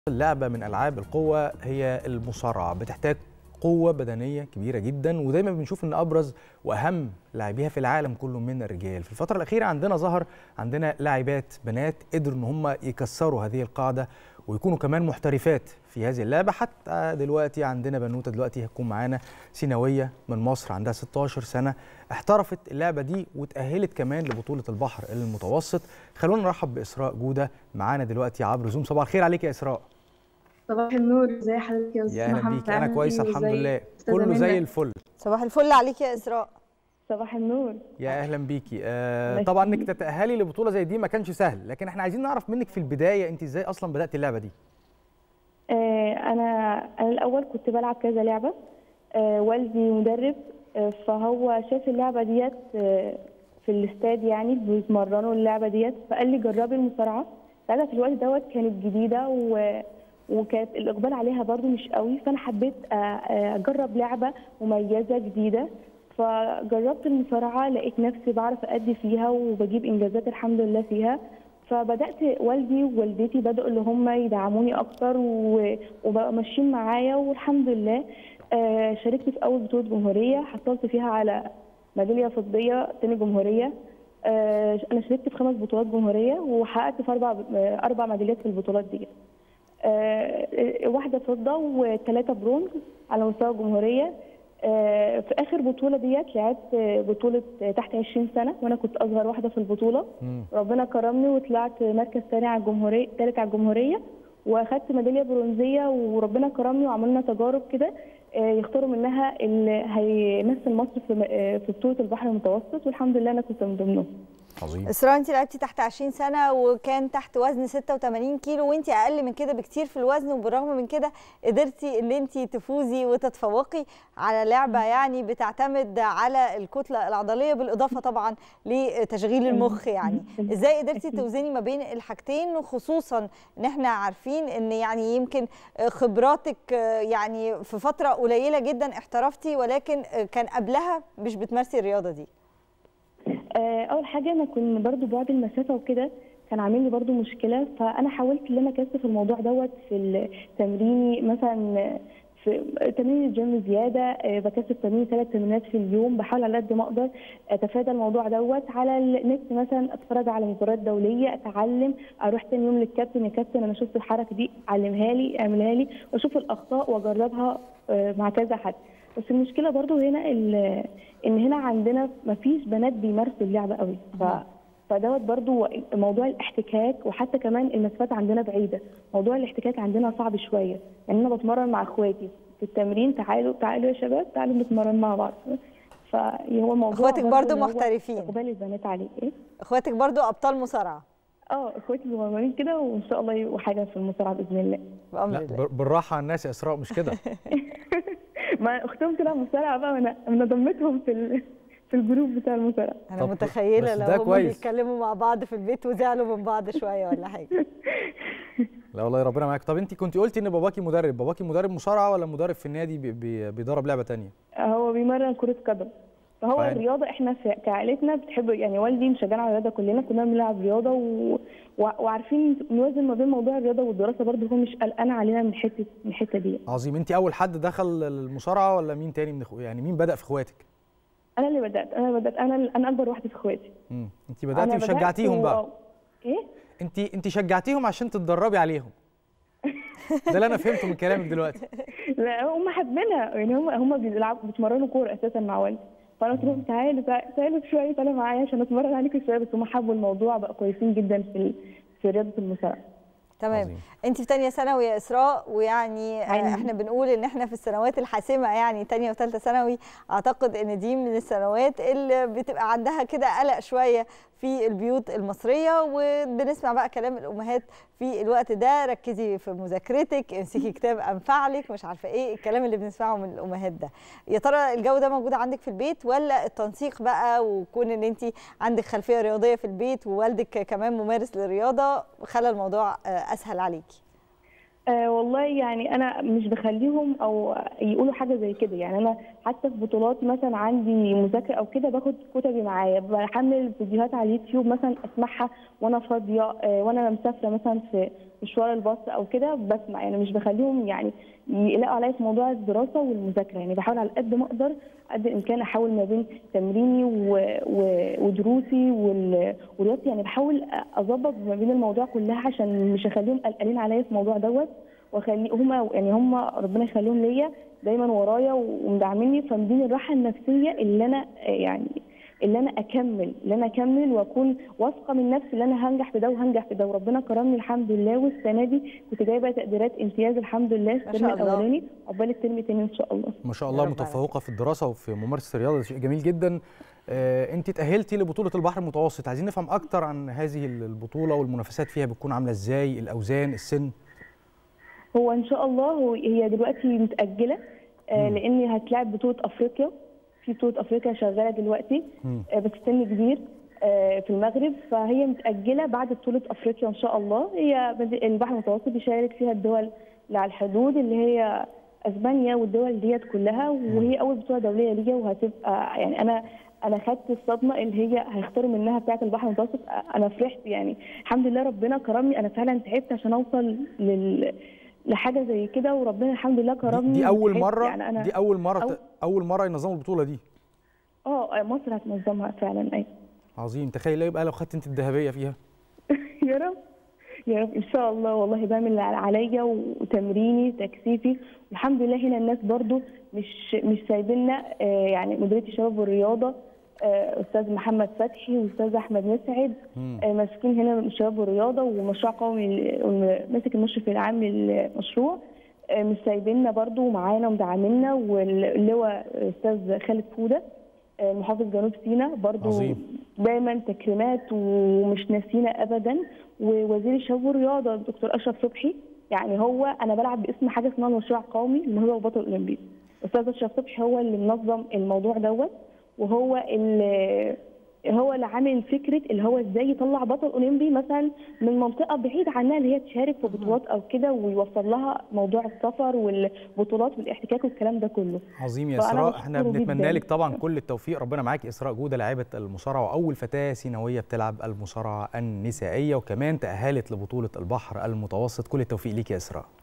لعبة من ألعاب القوة هي المصارعة بتحتاج قوة بدنية كبيرة جدا ودايما بنشوف ان ابرز واهم لاعبيها في العالم كله من الرجال في الفترة الأخيرة عندنا ظهر عندنا لاعبات بنات قدروا ان هم يكسروا هذه القاعدة ويكونوا كمان محترفات في هذه اللعبة حتى دلوقتي عندنا بنوتة دلوقتي هتكون معانا سيناوية من مصر عندها 16 سنة احترفت اللعبة دي وتأهلت كمان لبطولة البحر المتوسط خلونا نرحب بإسراء جودة معانا دلوقتي عبر زوم صباح الخير عليك يا إسراء صباح النور ازي حضرتك يا استاذ يا اهلا محمد بيك انا عامل كويسه إيه؟ الحمد وإزاي لله أستاذة كله زي منى؟ الفل صباح الفل عليك يا اسراء صباح النور يا اهلا بيكي آه الله طبعا انك يخليك. تتاهلي لبطوله زي دي ما كانش سهل لكن احنا عايزين نعرف منك في البدايه انت ازاي اصلا بدات اللعبه دي آه انا انا الاول كنت بلعب كذا لعبه آه والدي مدرب آه فهو شاف اللعبه ديت آه في الاستاد يعني بيتمرنوا اللعبه ديت فقال لي جربي المصارعه ساعتها في الوقت دوت كانت جديده و وكانت الاقبال عليها برضو مش قوي فانا حبيت آه، آه، اجرب لعبه مميزه جديده فجربت المصارعه لقيت نفسي بعرف ادي فيها وبجيب انجازات الحمد لله فيها فبدات والدي ووالدتي بداوا اللي هم يدعموني اكتر و- وبقوا ماشيين معايا والحمد لله آه، شاركت في اول بطوله جمهوريه حصلت فيها على ميداليه فضيه تاني جمهوريه آه، انا شاركت في خمس بطولات جمهوريه وحققت في اربع آه، اربع ميداليات في البطولات دي آه، واحده فضه وثلاثه برونز على مستوى الجمهوريه آه، في اخر بطوله ديت لعبت آه، بطوله آه، تحت 20 سنه وانا كنت اصغر واحده في البطوله مم. ربنا كرمني وطلعت مركز ثاني على الجمهوريه ثالث على الجمهوريه واخدت ميداليه برونزيه وربنا كرمني وعملنا تجارب كده آه، يختاروا منها اللي هيمثل مصر في م- آه، في بطوله البحر المتوسط والحمد لله انا كنت من ضمنهم عظيم اسراء انت لعبتي تحت 20 سنه وكان تحت وزن 86 كيلو وانت اقل من كده بكتير في الوزن وبالرغم من كده قدرتي ان انت تفوزي وتتفوقي على لعبه يعني بتعتمد على الكتله العضليه بالاضافه طبعا لتشغيل المخ يعني ازاي قدرتي توزني ما بين الحاجتين خصوصا ان احنا عارفين ان يعني يمكن خبراتك يعني في فتره قليله جدا احترفتي ولكن كان قبلها مش بتمارسي الرياضه دي آه، اول حاجه انا كنت برضو بعد المسافه وكده كان عامل لي برضو مشكله فانا حاولت ان انا اكثف الموضوع دوت في تمريني مثلا في تمرين الجيم زياده آه، بكثف تمرين ثلاث تمرينات في اليوم بحاول على قد ما اقدر اتفادى الموضوع دوت على النت مثلا اتفرج على مباريات دوليه اتعلم اروح تاني يوم للكابتن يا كابتن انا شفت الحركه دي علمها لي اعملها لي واشوف الاخطاء واجربها آه، مع كذا حد بس المشكله برضو هنا ال- ان هنا عندنا مفيش بنات بيمارسوا اللعبه قوي ف فدوت برضو موضوع الاحتكاك وحتى كمان المسافات عندنا بعيده موضوع الاحتكاك عندنا صعب شويه يعني انا بتمرن مع اخواتي في التمرين تعالوا تعالوا يا شباب تعالوا نتمرن مع بعض فهو الموضوع اخواتك برضو إن هو محترفين. اقبال البنات عليه ايه اخواتك برضو ابطال مصارعه اه اخواتي صغيرين كده وان شاء الله يبقوا حاجه في المصارعه باذن الله بامر لا الله بر- بالراحه على الناس يا اسراء مش كده ما اختهم طلع مصارعه بقى وانا انا ضمتهم في ال... في الجروب بتاع المصارعه انا طب متخيله بس لو ده هم كويس. بيتكلموا مع بعض في البيت وزعلوا من بعض شويه ولا حاجه لا والله ربنا معاك طب انت كنت قلتي ان باباكي مدرب باباكي مدرب مصارعه ولا مدرب في النادي بي- بي- بيدرب لعبه تانية هو بيمرن كرة قدم فهو فاهم. الرياضة احنا في كعائلتنا بتحب يعني والدي مشجعنا على الرياضة كلنا كنا بنلعب رياضة و... و... وعارفين نوازن ما بين موضوع الرياضة والدراسة برضه هو مش قلقان علينا من حتة من الحتة دي عظيم انت اول حد دخل المصارعه ولا مين تاني من اخو يعني مين بدا في اخواتك أنا اللي بدأت أنا بدأت أنا أنا أكبر واحدة في إخواتي امم انت أنا بداتي بدأت وشجعتيهم و- بقى إيه؟ انت انت شجعتيهم عشان تتدربي عليهم ده اللي انا فهمته من كلامك دلوقتي لا هم حابينها يعني هم هم بيلعبوا بيتمرنوا كورة أساسا مع والدي فأنا قلت لهم تعالوا تعالوا تعالوا شوية تعالوا معايا عشان أتمرن عليكم شوية بس هم حبوا الموضوع بقى كويسين جدا في ال... في رياضة المصارعة تمام عظيم. انت في تانية ثانوي يا اسراء ويعني آه، أيوة. احنا بنقول ان احنا في السنوات الحاسمه يعني تانية وثالثه ثانوي اعتقد ان دي من السنوات اللي بتبقى عندها كده قلق شويه في البيوت المصريه وبنسمع بقى كلام الامهات في الوقت ده ركزي في مذاكرتك امسكي كتاب انفع لك مش عارفه ايه الكلام اللي بنسمعه من الامهات ده يا ترى الجو ده موجود عندك في البيت ولا التنسيق بقى وكون ان انت عندك خلفيه رياضيه في البيت ووالدك كمان ممارس للرياضه خلى الموضوع آه، اسهل عليكي آه والله يعني انا مش بخليهم او يقولوا حاجه زي كده يعني انا حتى في بطولات مثلا عندي مذاكره او كده باخد كتبي معايا بحمل فيديوهات على اليوتيوب مثلا اسمعها وانا فاضيه آه وانا مسافره مثلا في مشوار الباص او كده بسمع يعني مش بخليهم يعني يقلقوا عليا في موضوع الدراسه والمذاكره يعني بحاول على قد ما اقدر قد الامكان احاول ما بين تمريني و... و... ودروسي وال... ورياضتي يعني بحاول اظبط ما بين الموضوع كلها عشان مش اخليهم قلقانين عليا في الموضوع دوت واخلي هما يعني هما ربنا يخليهم ليا دايما ورايا ومدعميني فمديني الراحه النفسيه اللي انا يعني اللي انا اكمل اللي انا اكمل واكون واثقه من نفسي اللي انا هنجح في ده وهنجح في ده وربنا كرمني الحمد لله والسنه دي كنت جايبه تقديرات امتياز الحمد لله ما الترم شاء الله. الاولاني عقبال الترم الثاني ان شاء الله ما شاء يا الله رب متفوقه في الدراسه وفي ممارسه الرياضه ده شيء جميل جدا آه، انت تاهلتي لبطوله البحر المتوسط عايزين نفهم اكتر عن هذه البطوله والمنافسات فيها بتكون عامله ازاي الاوزان السن هو ان شاء الله هو هي دلوقتي متاجله آه مم. لان هتلعب بطوله افريقيا في بطوله افريقيا شغاله دلوقتي مم. آه بس سن كبير آه في المغرب فهي متاجله بعد بطوله افريقيا ان شاء الله هي بد- البحر المتوسط بيشارك فيها الدول اللي على الحدود اللي هي اسبانيا والدول ديت كلها وهي اول بطوله دوليه ليا وهتبقى يعني انا انا خدت الصدمه اللي هي هيختاروا منها بتاعه البحر المتوسط انا فرحت يعني الحمد لله ربنا كرمني انا فعلا تعبت عشان اوصل لل لحاجه زي كده وربنا الحمد لله دي, كرمني دي اول وتعبت. مره يعني انا دي اول مره أو- ت- اول مره ينظموا البطوله دي اه مصر هتنظمها فعلا ايوه عظيم تخيل يبقى لو خدت انت الذهبيه فيها يا رب يا رب ان شاء الله والله بعمل اللي عليا وتمريني تكثيفي والحمد لله هنا الناس برضو مش مش سايبيننا آه، يعني مديريه الشباب والرياضه آه، استاذ محمد فتحي واستاذ احمد مسعد مم. آه، ماسكين هنا الشباب والرياضه ومشروع قومي ماسك المشرف العام للمشروع آه، مش سايبيننا برضو ومعانا ومدعمينا واللواء استاذ خالد فوده آه، محافظ جنوب سيناء برضو عظيم. دايما تكريمات ومش ناسينا ابدا ووزير الشباب والرياضه الدكتور اشرف صبحي يعني هو انا بلعب باسم حاجه اسمها المشروع القومي اللي هو بطل اولمبي استاذ اشرف صبحي هو اللي منظم الموضوع دوت وهو اللي هو اللي عامل فكره اللي هو ازاي يطلع بطل اولمبي مثلا من منطقه بعيد عنها اللي هي تشارك في بطولات او كده ويوفر لها موضوع السفر والبطولات والاحتكاك والكلام ده كله عظيم يا فأنا اسراء احنا بشكره بنتمنى جداً. لك طبعا كل التوفيق ربنا معاك اسراء جوده لاعبه المصارعه واول فتاه سيناويه بتلعب المصارعه النسائيه وكمان تاهلت لبطوله البحر المتوسط كل التوفيق ليك يا اسراء